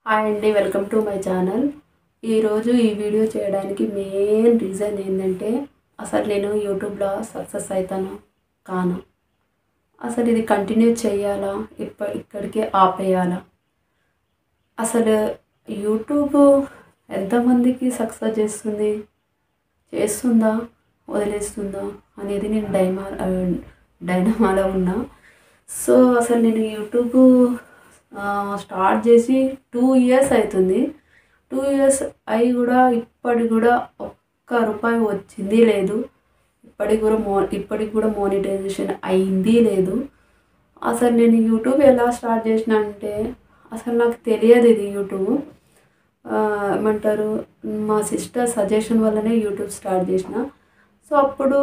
hi అండి welcome to my channel ఈరోజు ఈ వీడియో చేయడానికి మెయిన్ రీజన్ ఏంటంటే అసలు నేను యూట్యూబ్లో సక్సెస్ అవుతాను కాను అసలు ఇది కంటిన్యూ చేయాలా ఇప్ప ఇక్కడికే ఆపేయాలా అసలు యూట్యూబ్ ఎంతమందికి సక్సెస్ చేస్తుంది చేస్తుందా వదిలేస్తుందా అనేది నేను డైమా డైనమాలో ఉన్నా సో అసలు నేను యూట్యూబ్ స్టార్ట్ చేసి టూ ఇయర్స్ అవుతుంది టూ ఇయర్స్ అయి కూడా ఇప్పటికి కూడా ఒక్క రూపాయి వచ్చింది లేదు ఇప్పటికి కూడా మో ఇప్పటికి కూడా మోనిటైజేషన్ అయింది లేదు అసలు నేను యూట్యూబ్ ఎలా స్టార్ట్ చేసిన అంటే అసలు నాకు తెలియదు ఇది యూట్యూబ్ ఆ, ఏమంటారు మా సిస్టర్ సజెషన్ వల్లనే యూట్యూబ్ స్టార్ట్ చేసిన సో అప్పుడు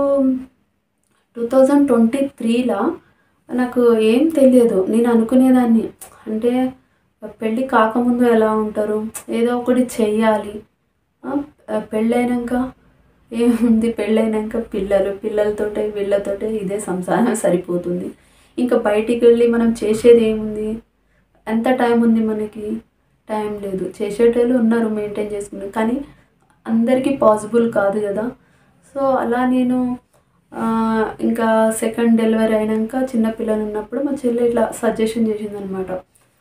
టూ థౌజండ్ ట్వంటీ త్రీలో నాకు ఏం తెలియదు నేను అనుకునేదాన్ని అంటే పెళ్ళి కాకముందు ఎలా ఉంటారు ఏదో ఒకటి చెయ్యాలి ఆ, పెళ్ళైనాక ఏముంది పెళ్ళైనాక పిల్లలు పిల్లలతోటే వీళ్ళతోటే ఇదే సంసారం సరిపోతుంది ఇంకా బయటికి వెళ్ళి మనం చేసేది ఏముంది ఎంత టైం ఉంది మనకి టైం లేదు చేసేటోళ్ళు ఉన్నారు మెయింటైన్ చేసుకుని కానీ అందరికీ పాసిబుల్ కాదు కదా సో అలా నేను ఆ, ఇంకా సెకండ్ డెలివరీ అయినాక చిన్న పిల్లలు ఉన్నప్పుడు మా చెల్లి ఇట్లా సజెషన్ చేసిందనమాట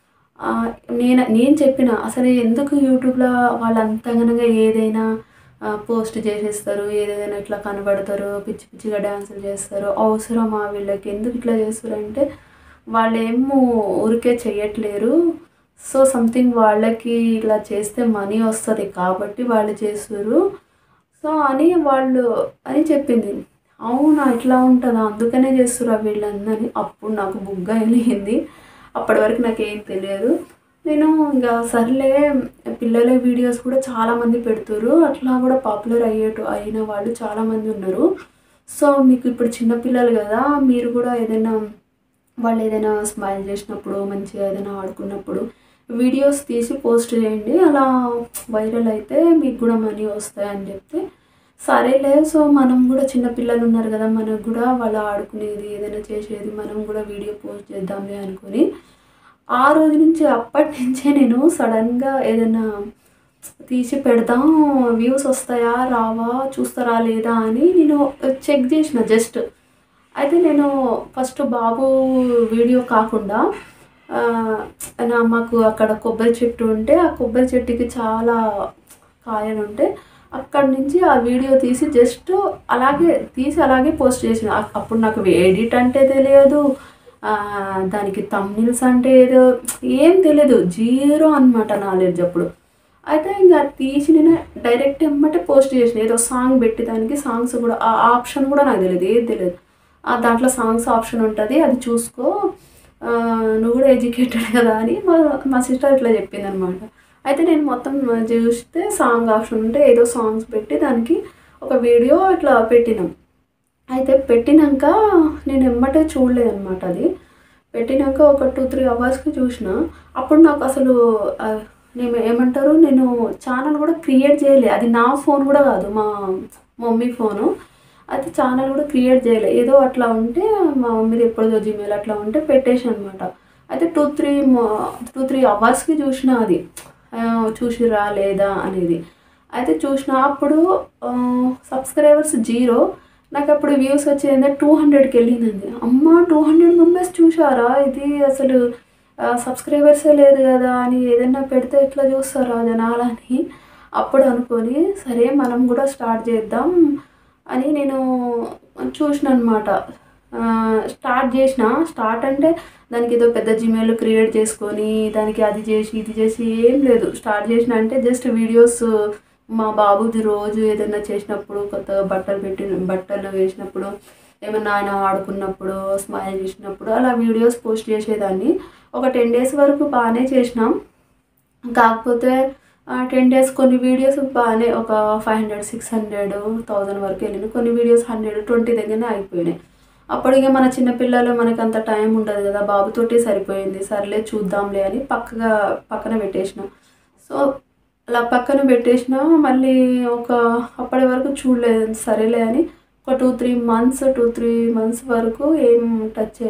నేను నేను చెప్పిన అసలు ఎందుకు యూట్యూబ్లో వాళ్ళు అంతగానగా ఏదైనా పోస్ట్ చేసేస్తారు ఏదైనా ఇట్లా కనబడతారు పిచ్చి పిచ్చిగా డ్యాన్సులు చేస్తారు అవసరమా వీళ్ళకి ఎందుకు ఇట్లా చేస్తారు అంటే వాళ్ళు ఏమో ఊరికే చెయ్యట్లేరు సో సంథింగ్ వాళ్ళకి ఇలా చేస్తే మనీ వస్తుంది కాబట్టి వాళ్ళు చేస్తారు సో అని వాళ్ళు అని చెప్పింది అవునా ఇట్లా ఉంటుందా అందుకనే చేస్తురా వీళ్ళందరినీ అప్పుడు నాకు బుగ్గ వెలిగింది అప్పటి వరకు నాకు ఏం తెలియదు నేను ఇంకా సర్లే పిల్లల వీడియోస్ కూడా చాలామంది పెడుతురు అట్లా కూడా పాపులర్ అయ్యేటు అయిన వాళ్ళు చాలామంది ఉన్నారు సో మీకు ఇప్పుడు చిన్నపిల్లలు కదా మీరు కూడా ఏదైనా వాళ్ళు ఏదైనా స్మైల్ చేసినప్పుడు మంచిగా ఏదైనా ఆడుకున్నప్పుడు వీడియోస్ తీసి పోస్ట్ చేయండి అలా వైరల్ అయితే మీకు కూడా మనీ వస్తాయని చెప్తే సరేలే సో మనం కూడా చిన్నపిల్లలు ఉన్నారు కదా మనకు కూడా వాళ్ళు ఆడుకునేది ఏదైనా చేసేది మనం కూడా వీడియో పోస్ట్ చేద్దాంలే అనుకొని ఆ రోజు నుంచి అప్పటి నుంచే నేను సడన్గా ఏదైనా తీసి పెడదాం వ్యూస్ వస్తాయా రావా చూస్తారా లేదా అని నేను చెక్ చేసిన జస్ట్ అయితే నేను ఫస్ట్ బాబు వీడియో కాకుండా ఆ, నా మాకు అక్కడ కొబ్బరి చెట్టు ఉంటే ఆ కొబ్బరి చెట్టుకి చాలా కాయలు ఉంటే అక్కడి నుంచి ఆ వీడియో తీసి జస్ట్ అలాగే తీసి అలాగే పోస్ట్ చేసిన అ- అప్పుడు నాకు ఎడిట్ అంటే తెలియదు ఆ, దానికి తమ్నిల్స్ అంటే ఏదో ఏం తెలియదు జీరో అనమాట నాలెడ్జ్ అప్పుడు అయితే ఇంకా తీసి నేను డైరెక్ట్ ఎమ్మటే పోస్ట్ చేసిన ఏదో సాంగ్ పెట్టి దానికి సాంగ్స్ కూడా ఆ ఆప్షన్ కూడా నాకు తెలియదు ఏది తెలియదు ఆ దాంట్లో సాంగ్స్ ఆప్షన్ ఉంటుంది అది చూసుకో ఆ, నువ్వు కూడా ఎడ్యుకేటెడ్ కదా అని మా మా సిస్టర్ ఇట్లా చెప్పింది అనమాట అయితే నేను మొత్తం చూస్తే సాంగ్ ఆప్షన్ ఉంటే ఏదో సాంగ్స్ పెట్టి దానికి ఒక వీడియో ఇట్లా పెట్టినాం అయితే పెట్టినాక నేను ఎమ్మటే చూడలేదన్నమాట అది పెట్టినాక ఒక టూ త్రీ అవర్స్కి చూసిన అప్పుడు నాకు అసలు ఆ, నేను ఏమంటారు నేను ఛానల్ కూడా క్రియేట్ చేయలే అది నా ఫోన్ కూడా కాదు మా మమ్మీ ఫోను అయితే ఛానల్ కూడా క్రియేట్ చేయలే ఏదో అట్లా ఉంటే మా మమ్మీది ఎప్పుడో జీమెయిల్ అట్లా ఉంటే పెట్టేసి అనమాట అయితే టూ త్రీ టూ త్రీ అవర్స్కి చూసిన అది ఆ, చూసిరా లేదా అనేది అయితే చూసిన అప్పుడు సబ్స్క్రైబర్స్ జీరో నాకు అప్పుడు వ్యూస్ వచ్చేది టూ హండ్రెడ్కి వెళ్ళిందండి అమ్మ టూ హండ్రెడ్ మెంబర్స్ చూసారా ఇది అసలు సబ్స్క్రైబర్సే లేదు కదా అని ఏదైనా పెడితే ఎట్లా చూస్తారా జనాలని అప్పుడు అనుకొని సరే మనం కూడా స్టార్ట్ చేద్దాం అని నేను చూసిన అనమాట స్టార్ట్ చేసిన స్టార్ట్ అంటే దానికి ఏదో పెద్ద జిమెయిల్ క్రియేట్ చేసుకొని దానికి అది చేసి ఇది చేసి ఏం లేదు స్టార్ట్ చేసిన అంటే జస్ట్ వీడియోస్ మా బాబుది రోజు ఏదైనా చేసినప్పుడు కొత్తగా బట్టలు పెట్టి బట్టలు వేసినప్పుడు ఏమన్నా ఆయన ఆడుకున్నప్పుడు స్మైల్ చేసినప్పుడు అలా వీడియోస్ పోస్ట్ చేసేదాన్ని ఒక టెన్ డేస్ వరకు బాగానే చేసినాం కాకపోతే టెన్ డేస్ కొన్ని వీడియోస్ బాగానే ఒక five hundred six hundred thousand వరకు వెళ్ళిన కొన్ని వీడియోస్ హండ్రెడ్ ట్వంటీ దగ్గరనే అయిపోయినాయి అప్పుడు ఇక మన చిన్నపిల్లలు మనకి అంత టైం ఉండదు కదా బాబుతోటి సరిపోయింది సర్లే చూద్దాంలే అని పక్కగా పక్కన పెట్టేసిన సో అలా పక్కన పెట్టేసిన మళ్ళీ ఒక అప్పటి వరకు చూడలేదు సరేలే అని ఒక two three months two three months వరకు ఏం టచ్ చేయలేదు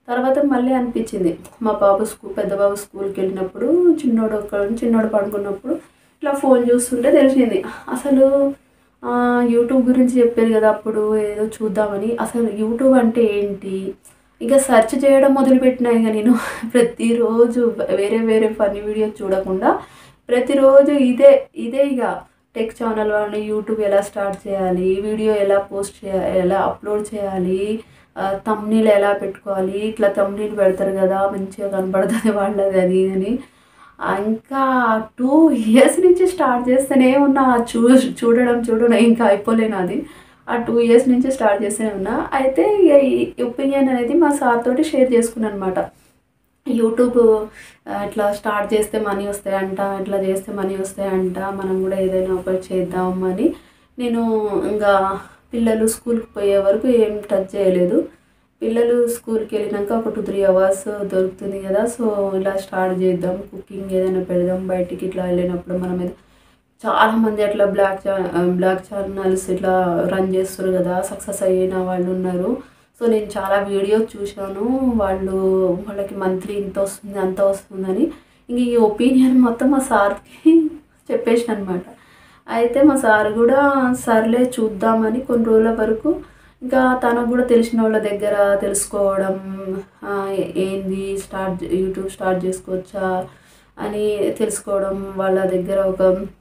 తర్వాత మళ్ళీ అనిపించింది మా బాబు స్కూల్ పెద్ద బాబు స్కూల్కి వెళ్ళినప్పుడు చిన్నోడు ఒక చిన్నోడు పడుకున్నప్పుడు ఇట్లా ఫోన్ చూస్తుంటే తెలిసింది అసలు ఆ, యూట్యూబ్ గురించి చెప్పారు కదా అప్పుడు ఏదో చూద్దామని అసలు యూట్యూబ్ అంటే ఏంటి ఇంకా సెర్చ్ చేయడం మొదలుపెట్టినా ఇక నేను ప్రతిరోజు వేరే వేరే ఫన్నీ వీడియోస్ చూడకుండా ప్రతిరోజు ఇదే ఇదే ఇక టెక్ ఛానల్ వాళ్ళని యూట్యూబ్ ఎలా స్టార్ట్ చేయాలి వీడియో ఎలా పోస్ట్ చేయాలి ఎలా అప్లోడ్ చేయాలి తమ్నీల్ ఎలా పెట్టుకోవాలి ఇట్లా తమ్నీల్ పెడతారు కదా మంచిగా కనపడుతుంది వాళ్ళది అది ఇది అని ఆ, ఇంకా టూ ఇయర్స్ నుంచి స్టార్ట్ చేస్తూనే ఉన్నా ఆ చూ చూడడం చూడడం ఇంకా అయిపోలేను అది ఆ టూ ఇయర్స్ నుంచి స్టార్ట్ చేస్తూనే ఉన్నా అయితే ఇక ఈ ఒపీనియన్ అనేది మా సార్ తోటి షేర్ చేసుకున్నాను అనమాట యూట్యూబ్ ఆ, ఇట్లా స్టార్ట్ చేస్తే మనీ వస్తాయంట ఇట్లా చేస్తే మనీ వస్తాయంట మనం కూడా ఏదైనా ఒకటి చేద్దాం అని నేను ఇంకా పిల్లలు స్కూల్కి పోయే వరకు ఏం టచ్ చేయలేదు పిల్లలు స్కూల్కి వెళ్ళినాక ఒక టూ త్రీ అవర్స్ దొరుకుతుంది కదా సో ఇలా స్టార్ట్ చేద్దాం కుకింగ్ ఏదైనా పెడదాం బయటికి ఇట్లా వెళ్ళినప్పుడు మనం ఏదో చాలా మంది అట్లా బ్లాక్ ఛా బ్లాక్ ఛానల్స్ ఇట్లా రన్ చేస్తారు కదా సక్సెస్ అయిన వాళ్ళు ఉన్నారు సో నేను చాలా వీడియోస్ చూశాను వాళ్ళు వాళ్ళకి మంత్లీ ఇంత వస్తుంది అంత వస్తుందని ఇంక ఈ ఒపీనియన్ మొత్తం మా సార్కి చెప్పేసిన అనమాట అయితే మా సార్ కూడా సర్లే చూద్దామని కొన్ని రోజుల వరకు ఇంకా తనకు కూడా తెలిసిన వాళ్ళ దగ్గర తెలుసుకోవడం ఆ, ఏంది స్టార్ట్ యూట్యూబ్ స్టార్ట్ చేసుకోవచ్చా అని తెలుసుకోవడం వాళ్ళ దగ్గర ఒక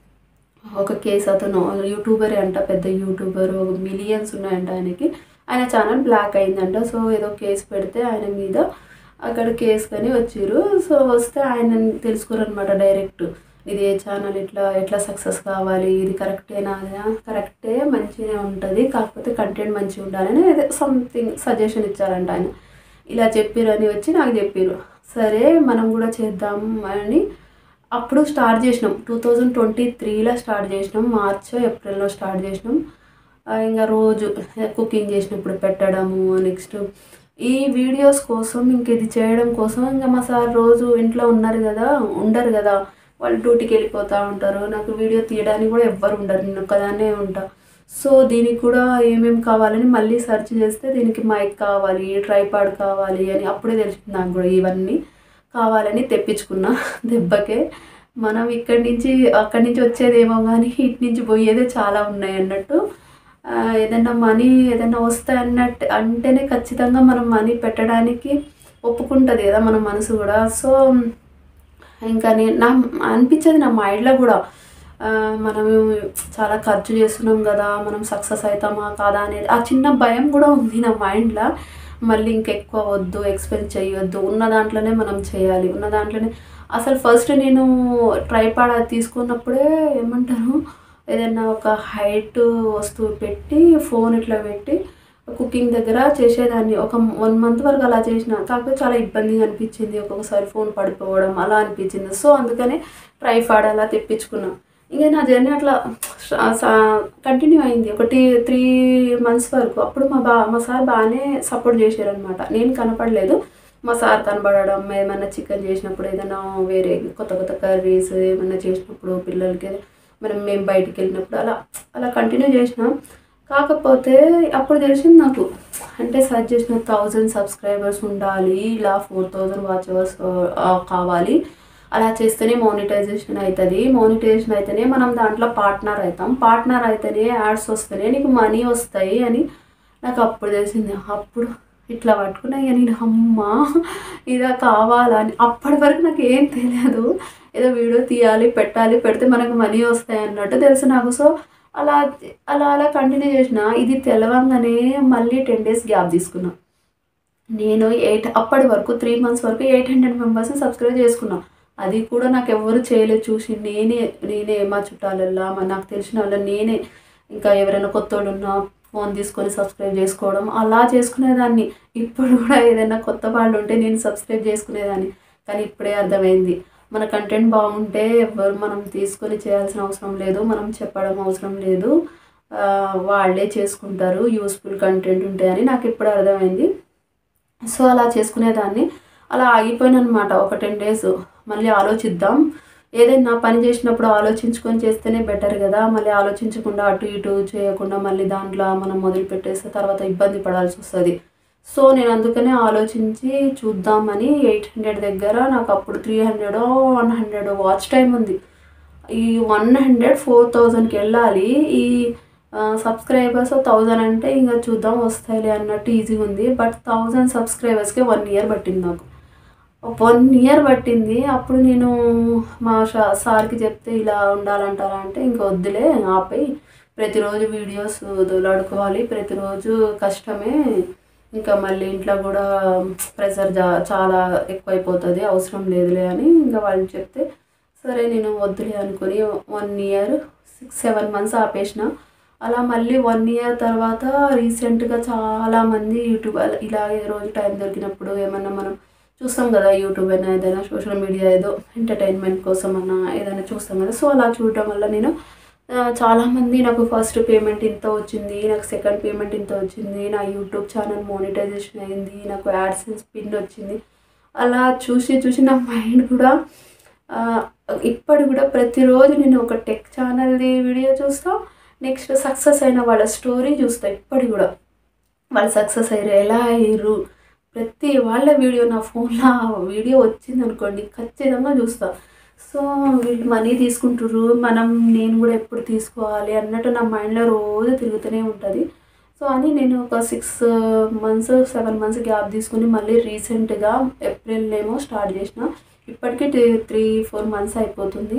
ఒక కేసు అతను యూట్యూబరే అంట పెద్ద యూట్యూబర్ ఒక మిలియన్స్ ఉన్నాయంట ఆయనకి ఆయన ఛానల్ బ్లాక్ అయిందంట సో ఏదో కేసు పెడితే ఆయన మీద అక్కడ కేసు కానీ వచ్చిర్రు సో వస్తే ఆయన తెలుసుకోరనమాట డైరెక్ట్ ఇది ఏ ఛానల్ ఇట్లా ఎట్లా సక్సెస్ కావాలి ఇది కరెక్టేనా కరెక్టే మంచిగానే ఉంటుంది కాకపోతే కంటెంట్ మంచిగా ఉండాలని ఏదో సంథింగ్ సజెషన్ ఇచ్చారంట ఆయన ఇలా చెప్పిరని వచ్చి నాకు చెప్పిర్రు సరే మనం కూడా చేద్దాం అని అప్పుడు స్టార్ట్ చేసినాం టూ థౌజండ్ ట్వంటీ త్రీలో స్టార్ట్ చేసినాం మార్చ్ ఏప్రిల్లో స్టార్ట్ చేసినాం ఆ, ఇంకా రోజు కుకింగ్ చేసినప్పుడు పెట్టడము నెక్స్ట్ ఈ వీడియోస్ కోసం ఇంక ఇది చేయడం కోసం ఇంకా మా సార్ రోజు ఇంట్లో ఉన్నారు కదా ఉండరు కదా వాళ్ళు డ్యూటీకి వెళ్ళిపోతూ ఉంటారు నాకు వీడియో తీయడానికి కూడా ఎవ్వరు ఉండరు నేను ఒక్కదాన్నే ఉంటా సో దీనికి కూడా ఏమేమి కావాలని మళ్ళీ సెర్చ్ చేస్తే దీనికి మైక్ కావాలి ట్రైపాడ్ కావాలి అని అప్పుడే తెలిసింది నాకు కూడా ఇవన్నీ కావాలని తెప్పించుకున్నా దెబ్బకే మనం ఇక్కడి నుంచి అక్కడి నుంచి వచ్చేదేమో కానీ ఇటు నుంచి పోయేదే చాలా ఉన్నాయి అన్నట్టు ఆ, ఏదైనా మనీ ఏదైనా వస్తాయి అన్నట్టు అంటేనే ఖచ్చితంగా మనం మనీ పెట్టడానికి ఒప్పుకుంటుంది కదా మన మనసు కూడా సో ఇంకా నేను నా అనిపించేది నా మైండ్లో కూడా ఆ, మనం చాలా ఖర్చు చేస్తున్నాం కదా మనం సక్సెస్ అవుతామా కాదా అనేది ఆ చిన్న భయం కూడా ఉంది నా మైండ్లో మళ్ళీ ఇంకెక్కువ వద్దు ఎక్స్పెన్స్ చేయొద్దు ఉన్న దాంట్లోనే మనం చేయాలి ఉన్న దాంట్లోనే అసలు ఫస్ట్ నేను ట్రైపాడ్ అది తీసుకున్నప్పుడే ఏమంటారు ఏదైనా ఒక హైట్ వస్తువు పెట్టి ఫోన్ ఇట్లా పెట్టి కుకింగ్ దగ్గర చేసేదాన్ని ఒక వన్ మంత్ వరకు అలా చేసిన కాకపోతే చాలా ఇబ్బందిగా అనిపించింది ఒక్కొక్కసారి ఫోన్ పడిపోవడం అలా అనిపించింది సో అందుకనే ట్రైపాడ్ అలా తెప్పించుకున్నా ఇంకా నా జర్నీ అట్లా కంటిన్యూ అయింది ఒకటి త్రీ మంత్స్ వరకు అప్పుడు మా బా మా సార్ బాగానే సపోర్ట్ చేశారనమాట నేను కనపడలేదు మా సార్ కనపడడం ఏమైనా చికెన్ చేసినప్పుడు ఏదైనా వేరే కొత్త కొత్త కర్రీస్ ఏమైనా చేసినప్పుడు పిల్లలకి మనం మేము బయటికి వెళ్ళినప్పుడు అలా అలా కంటిన్యూ చేసినాం కాకపోతే అప్పుడు తెలిసింది నాకు అంటే సర్చ్ చేసిన థౌజండ్ సబ్స్క్రైబర్స్ ఉండాలి ఇలా ఫోర్ థౌజండ్ వాచ్ అవర్స్ కావాలి అలా చేస్తేనే మోనిటైజేషన్ అవుతుంది మోనిటైజేషన్ అయితేనే మనం దాంట్లో పార్ట్నర్ అవుతాం పార్ట్నర్ అయితేనే యాడ్స్ వస్తేనే నీకు మనీ వస్తాయి అని నాకు అప్పుడు తెలిసింది అప్పుడు ఇట్లా పట్టుకున్నా ఇక నేను అమ్మా ఇదా కావాలా అని అప్పటి వరకు నాకు ఏం తెలియదు ఏదో వీడియో తీయాలి పెట్టాలి పెడితే మనకు మనీ వస్తాయి అన్నట్టు తెలుసు నాకు సో అలా అలా అలా కంటిన్యూ చేసిన ఇది తెలవంగానే మళ్ళీ టెన్ డేస్ గ్యాప్ తీసుకున్నా నేను ఎయిట్ అప్పటి వరకు త్రీ మంత్స్ వరకు ఎయిట్ హండ్రెడ్ మెంబర్స్ని సబ్స్క్రైబ్ చేసుకున్నా అది కూడా నాకు ఎవరు చేయలేదు చూసి నేనే నేనే మా చుట్టాలల్లా మా నాకు తెలిసిన వాళ్ళ నేనే ఇంకా ఎవరైనా కొత్త వాళ్ళు ఉన్నా ఫోన్ తీసుకొని సబ్స్క్రైబ్ చేసుకోవడం అలా చేసుకునేదాన్ని ఇప్పుడు కూడా ఏదైనా కొత్త వాళ్ళు ఉంటే నేను సబ్స్క్రైబ్ చేసుకునేదాన్ని కానీ ఇప్పుడే అర్థమైంది మన కంటెంట్ బాగుంటే ఎవరు మనం తీసుకొని చేయాల్సిన అవసరం లేదు మనం చెప్పడం అవసరం లేదు ఆ, వాళ్ళే చేసుకుంటారు యూస్ఫుల్ కంటెంట్ ఉంటాయని నాకు ఇప్పుడు అర్థమైంది సో అలా చేసుకునేదాన్ని అలా ఆగిపోయాను అనమాట ఒక టెన్ డేస్ మళ్ళీ ఆలోచిద్దాం ఏదైనా పని చేసినప్పుడు ఆలోచించుకొని చేస్తేనే బెటర్ కదా మళ్ళీ ఆలోచించకుండా అటు ఇటు చేయకుండా మళ్ళీ దాంట్లో మనం మొదలు పెట్టేస్తే తర్వాత ఇబ్బంది పడాల్సి వస్తుంది సో నేను అందుకనే ఆలోచించి చూద్దామని ఎయిట్ హండ్రెడ్ దగ్గర నాకు అప్పుడు three hundred one hundred watch time ఉంది ఈ వన్ హండ్రెడ్ ఫోర్ థౌజండ్కి వెళ్ళాలి ఈ సబ్స్క్రైబర్స్ థౌజండ్ అంటే ఇంకా చూద్దాం వస్తాయిలే అన్నట్టు ఈజీగా ఉంది బట్ థౌజండ్ సబ్స్క్రైబర్స్కి వన్ ఇయర్ పట్టింది నాకు వన్ ఇయర్ పట్టింది అప్పుడు నేను మా షా సార్కి చెప్తే ఇలా ఉండాలంటారా అంటే ఇంకా వద్దులే ఆపై ప్రతిరోజు వీడియోస్ దొలాడుకోవాలి ప్రతిరోజు కష్టమే ఇంకా మళ్ళీ ఇంట్లో కూడా ప్రెషర్ జా చాలా ఎక్కువైపోతుంది అవసరం లేదులే అని ఇంకా వాళ్ళు చెప్తే సరే నేను వద్దులే అనుకుని one year six seven months ఆపేసిన అలా మళ్ళీ వన్ ఇయర్ తర్వాత రీసెంట్గా చాలామంది యూట్యూబ్ అలా ఇలాగే రోజు టైం దొరికినప్పుడు ఏమన్నా మనం చూస్తాం కదా యూట్యూబ్ అయినా ఏదైనా సోషల్ మీడియా ఏదో ఎంటర్టైన్మెంట్ కోసం అన్నా ఏదైనా చూస్తాం కదా సో అలా చూడటం వల్ల నేను ఆ, చాలామంది నాకు ఫస్ట్ పేమెంట్ ఇంత వచ్చింది నాకు సెకండ్ పేమెంట్ ఇంత వచ్చింది నా యూట్యూబ్ ఛానల్ మోనిటైజేషన్ అయింది నాకు యాడ్సెన్స్ పిన్ వచ్చింది అలా చూసి చూసి నా మైండ్ కూడా ఆ, ఇప్పటి కూడా ప్రతిరోజు నేను ఒక టెక్ ఛానల్ది వీడియో చూస్తా నెక్స్ట్ సక్సెస్ అయిన వాళ్ళ స్టోరీ చూస్తా ఇప్పటి కూడా వాళ్ళు సక్సెస్ అయ్యారు ఎలా అయ్యారు ప్రతి వాళ్ళ వీడియో నా ఫోన్లో వీడియో వచ్చింది అనుకోండి ఖచ్చితంగా చూస్తా సో వీళ్ళు మనీ తీసుకుంటారు మనం నేను కూడా ఎప్పుడు తీసుకోవాలి అన్నట్టు నా మైండ్లో రోజు తిరుగుతూనే ఉంటుంది సో అని నేను ఒక six months seven months gap తీసుకుని మళ్ళీ రీసెంట్గా ఏప్రిల్ ఏమో స్టార్ట్ చేసిన ఇప్పటికీ త్రీ ఫోర్ మంత్స్ అయిపోతుంది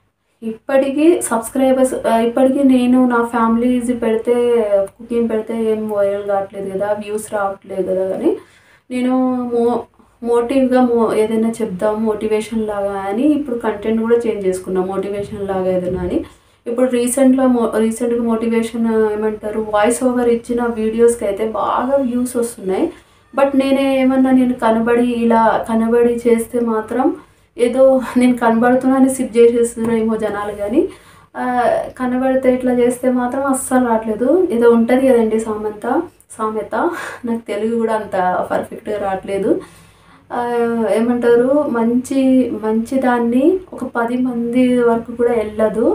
ఇప్పటికీ సబ్స్క్రైబర్స్ ఇప్పటికీ నేను నా ఫ్యామిలీస్ పెడితే కుకింగ్ పెడితే ఏం వైరల్ కావట్లేదు కదా వ్యూస్ రావట్లేదు కదా అని నేను మో మోటివ్గా మో ఏదైనా చెప్దాం మోటివేషన్ లాగా అని ఇప్పుడు కంటెంట్ కూడా చేంజ్ చేసుకున్నా మోటివేషన్ లాగా ఏదైనా అని ఇప్పుడు రీసెంట్లో మో రీసెంట్గా మోటివేషన్ ఏమంటారు వాయిస్ ఓవర్ ఇచ్చిన వీడియోస్కి అయితే బాగా వ్యూస్ వస్తున్నాయి బట్ నేనే ఏమన్నా నేను కనబడి ఇలా కనబడి చేస్తే మాత్రం ఏదో నేను కనబడుతున్నాను సిప్ చేసేస్తున్నారేమో జనాలు కానీ ఆ, కనబడితే ఇట్లా చేస్తే మాత్రం అస్సలు రావట్లేదు ఏదో ఉంటుంది కదండి సామెత సామెత నాకు తెలుగు కూడా అంత పర్ఫెక్ట్గా రావట్లేదు ఆ, ఏమంటారు మంచి మంచి దాన్ని ఒక పది మంది వరకు కూడా వెళ్ళదు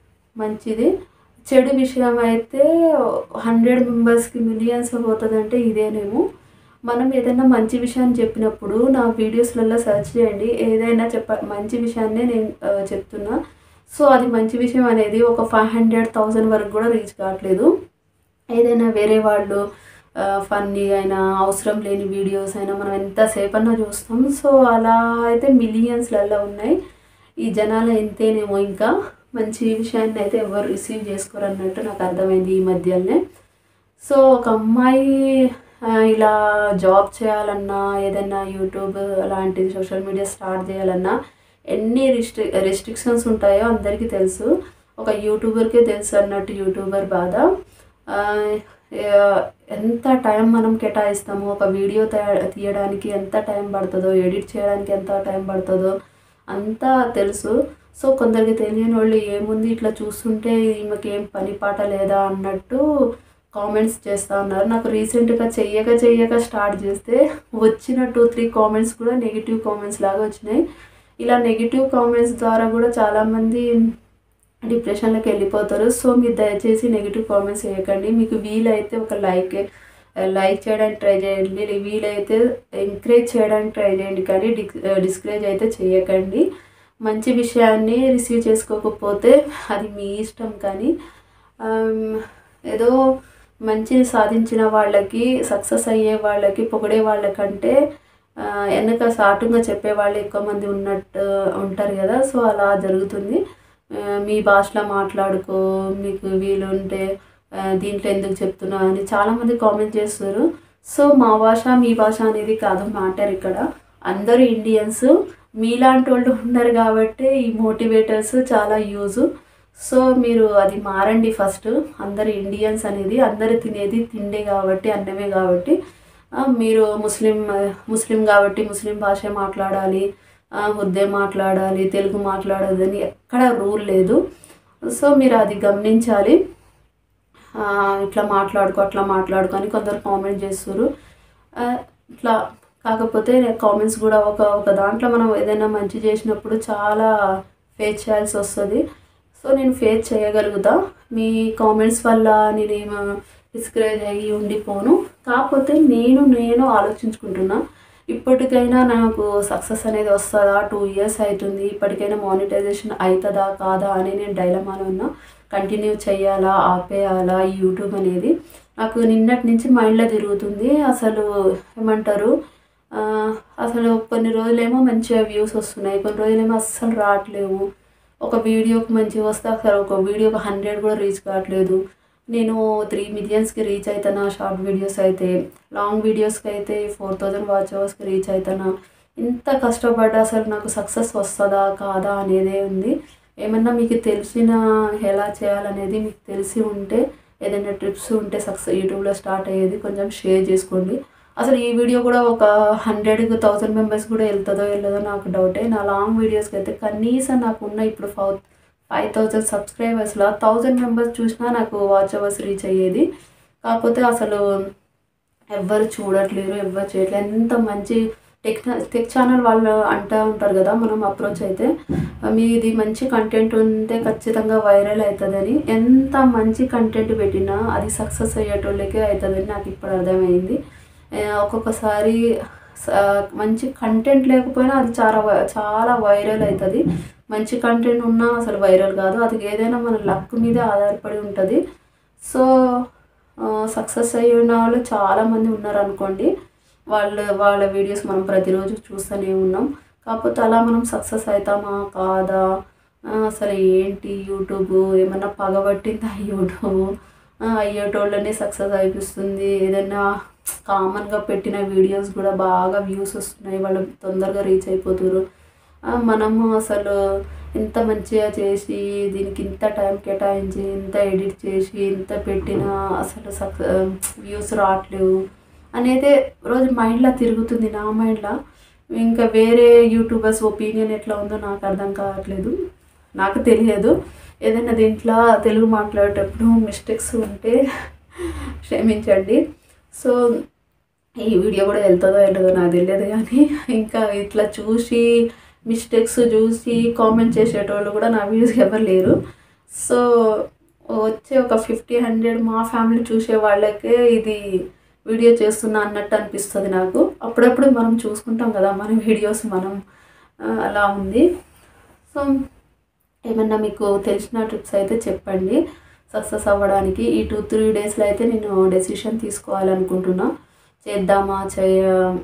మంచిది చెడు విషయం అయితే హండ్రెడ్ మెంబర్స్కి మిలియన్స్ పోతుందంటే ఇదేనేమో మనం ఏదైనా మంచి విషయాన్ని చెప్పినప్పుడు నా వీడియోస్లలో సెర్చ్ చేయండి ఏదైనా చెప్ప మంచి విషయాన్నే నేను ఆ, చెప్తున్నా సో అది మంచి విషయం అనేది ఒక ఫైవ్ హండ్రెడ్ థౌజండ్ వరకు కూడా రీచ్ కావట్లేదు ఏదైనా వేరే వాళ్ళు ఫన్నీ అయినా అవసరం లేని వీడియోస్ అయినా మనం ఎంతసేపు అన్నా చూస్తాం సో అలా అయితే మిలియన్స్లలో ఉన్నాయి ఈ జనాలు ఎంతేనేమో ఇంకా మంచి విషయాన్ని అయితే ఎవరు రిసీవ్ చేసుకోరు అన్నట్టు నాకు అర్థమైంది ఈ మధ్యలోనే సో ఒక అమ్మాయి ఆ, ఇలా జాబ్ చేయాలన్నా ఏదైనా యూట్యూబ్ అలాంటిది సోషల్ మీడియా స్టార్ట్ చేయాలన్నా ఎన్ని రిస్ట్రి రెస్ట్రిక్షన్స్ ఉంటాయో అందరికీ తెలుసు ఒక యూట్యూబర్కే తెలుసు అన్నట్టు యూట్యూబర్ బాధ ఆ, ఏ- ఎంత టైం మనం కేటాయిస్తామో ఒక వీడియో తయా- తీయడానికి ఎంత టైం పడుతుందో ఎడిట్ చేయడానికి ఎంత టైం పడుతుందో అంతా తెలుసు సో కొందరికి తెలియని వాళ్ళు ఏముంది ఇట్లా చూస్తుంటే ఈమెకి ఏం పని పాట లేదా అన్నట్టు కామెంట్స్ చేస్తూ ఉన్నారు నాకు రీసెంట్గా చెయ్యక చెయ్యక స్టార్ట్ చేస్తే వచ్చిన టూ త్రీ కామెంట్స్ కూడా నెగిటివ్ కామెంట్స్ లాగా వచ్చినాయి ఇలా నెగిటివ్ కామెంట్స్ ద్వారా కూడా చాలామంది డిప్రెషన్లోకి వెళ్ళిపోతారు సో మీరు దయచేసి నెగిటివ్ కామెంట్స్ చేయకండి మీకు వీలైతే ఒక లైక్ లైక్ చేయడానికి ట్రై చేయండి వీలైతే ఎంకరేజ్ చేయడానికి ట్రై చేయండి కానీ డిక్ డిస్కరేజ్ అయితే చేయకండి మంచి విషయాన్ని రిసీవ్ చేసుకోకపోతే అది మీ ఇష్టం కానీ ఆమ్, ఏదో మంచి సాధించిన వాళ్ళకి సక్సెస్ అయ్యే వాళ్ళకి పొగిడే వాళ్ళకంటే ఆ, వెనక సాటుగా చెప్పే వాళ్ళు ఎక్కువ మంది ఉన్నట్టు ఉంటారు కదా సో అలా జరుగుతుంది ఆ, మీ భాషలో మాట్లాడుకో మీకు వీలుంటే ఆ, దీంట్లో ఎందుకు చెప్తున్నావు అని చాలామంది కామెంట్ చేస్తారు సో మా భాష మీ భాష అనేది కాదు మ్యాటర్ ఇక్కడ అందరూ ఇండియన్స్ మీలాంటి వాళ్ళు ఉన్నారు కాబట్టి ఈ మోటివేటర్స్ చాలా యూజ్ సో మీరు అది మారండి ఫస్ట్ అందరు ఇండియన్స్ అనేది అందరు తినేది తిండే కాబట్టి అన్నమే కాబట్టి ఆ, మీరు ముస్లిం ముస్లిం కాబట్టి ముస్లిం భాష మాట్లాడాలి ఆ, ఉర్దే మాట్లాడాలి తెలుగు మాట్లాడదని ఎక్కడ రూల్ లేదు సో మీరు అది గమనించాలి ఆ, ఇట్లా మాట్లాడుకో అట్లా మాట్లాడుకో అని కొందరు కామెంట్ చేస్తారు ఆ, ఇట్లా కాకపోతే కామెంట్స్ కూడా ఒక ఒక దాంట్లో మనం ఏదైనా మంచి చేసినప్పుడు చాలా ఫేస్ చేయాల్సి వస్తుంది సో నేను ఫేస్ చేయగలుగుతా మీ కామెంట్స్ వల్ల నేనేమో డిస్కరేజ్ అయ్యి ఉండిపోను కాకపోతే నేను నేను ఆలోచించుకుంటున్నా ఇప్పటికైనా నాకు సక్సెస్ అనేది వస్తుందా టూ ఇయర్స్ అవుతుంది ఇప్పటికైనా మానిటైజేషన్ అవుతుందా కాదా అని నేను డైలమాలో ఉన్నా కంటిన్యూ చేయాలా ఆపేయాలా ఈ యూట్యూబ్ అనేది నాకు నిన్నటి నుంచి మైండ్లో తిరుగుతుంది అసలు ఏమంటారు ఆ, అసలు కొన్ని రోజులేమో మంచిగా వ్యూస్ వస్తున్నాయి కొన్ని రోజులేమో అస్సలు రావట్లేవు ఒక వీడియోకి మంచిగా వస్తే అసలు ఒక వీడియోకి హండ్రెడ్ కూడా రీచ్ కావట్లేదు నేను త్రీ మిలియన్స్కి రీచ్ అవుతానా షార్ట్ వీడియోస్ అయితే లాంగ్ వీడియోస్కి అయితే ఫోర్ థౌజండ్ వాచ్ అవర్స్కి రీచ్ అవుతానా ఇంత కష్టపడ్డా అసలు నాకు సక్సెస్ వస్తుందా కాదా అనేదే ఉంది ఏమన్నా మీకు తెలిసిన ఎలా చేయాలనేది మీకు తెలిసి ఉంటే ఏదైనా ట్రిప్స్ ఉంటే సక్సెస్ యూట్యూబ్లో స్టార్ట్ అయ్యేది కొంచెం షేర్ చేసుకోండి అసలు ఈ వీడియో కూడా ఒక హండ్రెడ్ థౌసండ్ మెంబర్స్ కూడా వెళ్తుందో వెళ్ళదో నాకు డౌటే నా లాంగ్ వీడియోస్కి అయితే కనీసం నాకు ఉన్న ఇప్పుడు ఫైవ్ ఫైవ్ థౌజండ్ సబ్స్క్రైబర్స్లో థౌజండ్ మెంబర్స్ చూసినా నాకు వాచ్ అవర్స్ రీచ్ అయ్యేది కాకపోతే అసలు ఎవ్వరు చూడట్లేరు ఎవ్వరు చేయట్లేదు ఎంత మంచి టెక్ టెక్ ఛానల్ వాళ్ళు అంటూ ఉంటారు కదా మనం అప్రోచ్ అయితే మీది మంచి కంటెంట్ ఉంటే ఖచ్చితంగా వైరల్ అవుతుందని ఎంత మంచి కంటెంట్ పెట్టినా అది సక్సెస్ అయ్యేటోళ్ళకే అవుతుందని నాకు ఇప్పుడు అర్థమైంది ఆ, ఒక్కొక్కసారి స- మంచి కంటెంట్ లేకపోయినా అది చాలా వై- చాలా వైరల్ అవుతుంది మంచి కంటెంట్ ఉన్నా అసలు వైరల్ కాదు అది ఏదైనా మన లక్ మీదే ఆధారపడి ఉంటుంది సో సక్సెస్ అయిన వాళ్ళు చాలామంది ఉన్నారు అనుకోండి వాళ్ళ వాళ్ళ వీడియోస్ మనం ప్రతిరోజు చూస్తూనే ఉన్నాం కాకపోతే అలా మనం సక్సెస్ అవుతామా కాదా ఆ, అసలు ఏంటి యూట్యూబ్ ఏమన్నా పగబట్టిందా యూట్యూబ్ ఆ, అయ్యేటోళ్ళనే సక్సెస్ అయిపిస్తుంది ఏదైనా కామన్గా పెట్టిన వీడియోస్ కూడా బాగా వ్యూస్ వస్తున్నాయి వాళ్ళు తొందరగా రీచ్ అయిపోతారు ఆ, మనము అసలు ఇంత మంచిగా చేసి దీనికి ఇంత టైం కేటాయించి ఇంత ఎడిట్ చేసి ఇంత పెట్టినా అసలు సక్ వ్యూస్ రావట్లేవు అనేది రోజు మైండ్లో తిరుగుతుంది నా మైండ్లో ఇంకా వేరే యూట్యూబర్స్ ఒపీనియన్ ఎట్లా ఉందో నాకు అర్థం కావట్లేదు నాకు తెలియదు ఏదైనా దీంట్లో తెలుగు మాట్లాడేటప్పుడు మిస్టేక్స్ ఉంటే క్షమించండి సో ఈ వీడియో కూడా వెళ్తుందో వెళ్ళదో నాకు తెలియదు కానీ ఇంకా ఇట్లా చూసి మిస్టేక్స్ చూసి కామెంట్ చేసేటోళ్ళు కూడా నా వీడియోస్ ఎవరు లేరు సో వచ్చే ఒక ఫిఫ్టీ హండ్రెడ్ మా ఫ్యామిలీ చూసే వాళ్ళకే ఇది వీడియో చేస్తున్నా అన్నట్టు అనిపిస్తుంది నాకు అప్పుడప్పుడు మనం చూసుకుంటాం కదా మన వీడియోస్ మనం ఆ, అలా ఉంది సో ఏమన్నా మీకు తెలిసిన ట్రిప్స్ అయితే చెప్పండి సక్సెస్ అవ్వడానికి ఈ టూ త్రీ డేస్లో అయితే నేను డెసిషన్ తీసుకోవాలనుకుంటున్నా చేద్దామా చేయ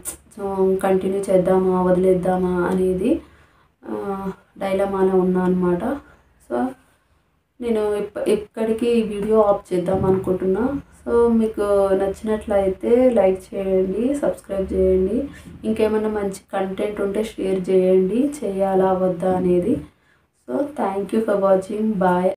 కంటిన్యూ చేద్దామా వదిలేద్దామా అనేది డైలమాలో ఉన్నా అనమాట సో నేను ఇప్ప ఇక్కడికి ఈ వీడియో ఆఫ్ చేద్దాం అనుకుంటున్నా సో మీకు నచ్చినట్లయితే లైక్ చేయండి సబ్స్క్రైబ్ చేయండి ఇంకేమైనా మంచి కంటెంట్ ఉంటే షేర్ చేయండి చేయాలా వద్దా అనేది so thank you for watching bye